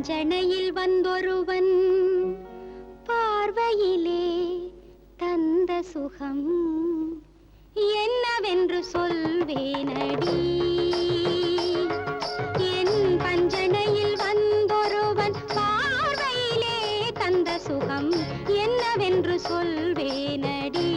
பஞ்சனையில் வந்தொருவன் பார்வையிலே தந்த சுகம் என்னவென்று சொல்வேனடி என் பஞ்சனையில் வந்தொருவன் பார்வையிலே தந்த சுகம் என்னவென்று சொல்வேனடி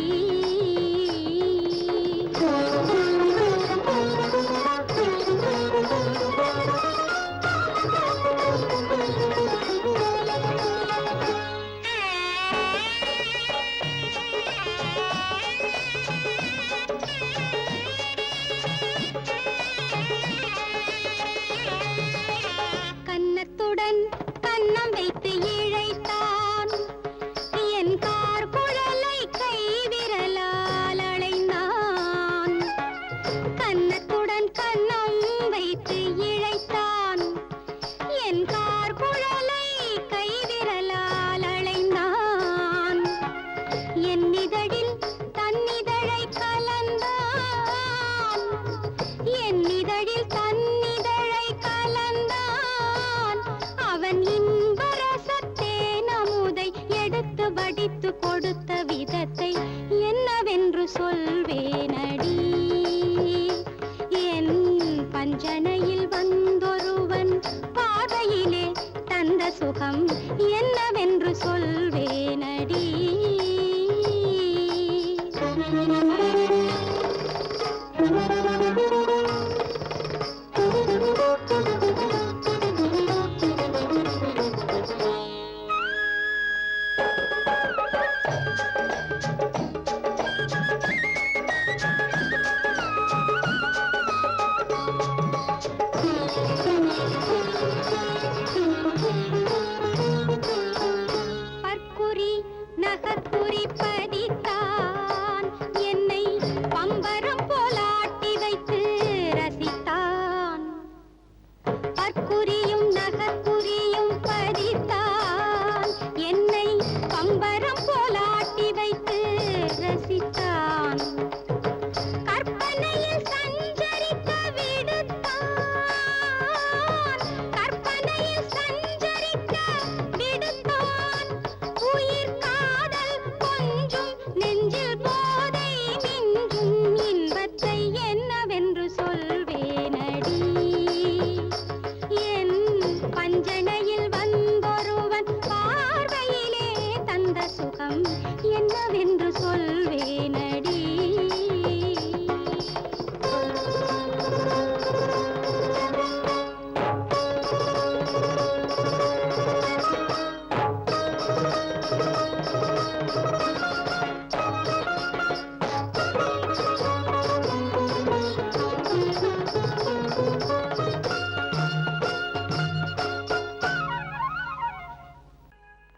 கன்னத்துடன் கன்னம் வைத்து இழைத்தான் என் கார் குழலை கை விரலால் அளைந்தான் கன்னத்துடன் கன்னம் வைத்து இழைத்தான் என் கார் குழலை கை விரலால் அளைந்தான் என் இதழில் தன்னிதழை கலந்தான் என் இதழில் தன்னிதழை கலந்தான் அவன் இன்பரசத்தே நமுதை எடுத்து வடித்து கொடுத்த விதத்தை என்னவென்று சொல்வேனடி என் பஞ்சனையில் வந்தொருவன் பார்வையிலே தந்த சுகம் என்னவென்று சொல்வேனடி பற்குறி நகக்குறி பதித்தான் என்னை பம்பரம் போலாட்டி வைத்து ரசித்தான் பற்குறியும் நகக்குறி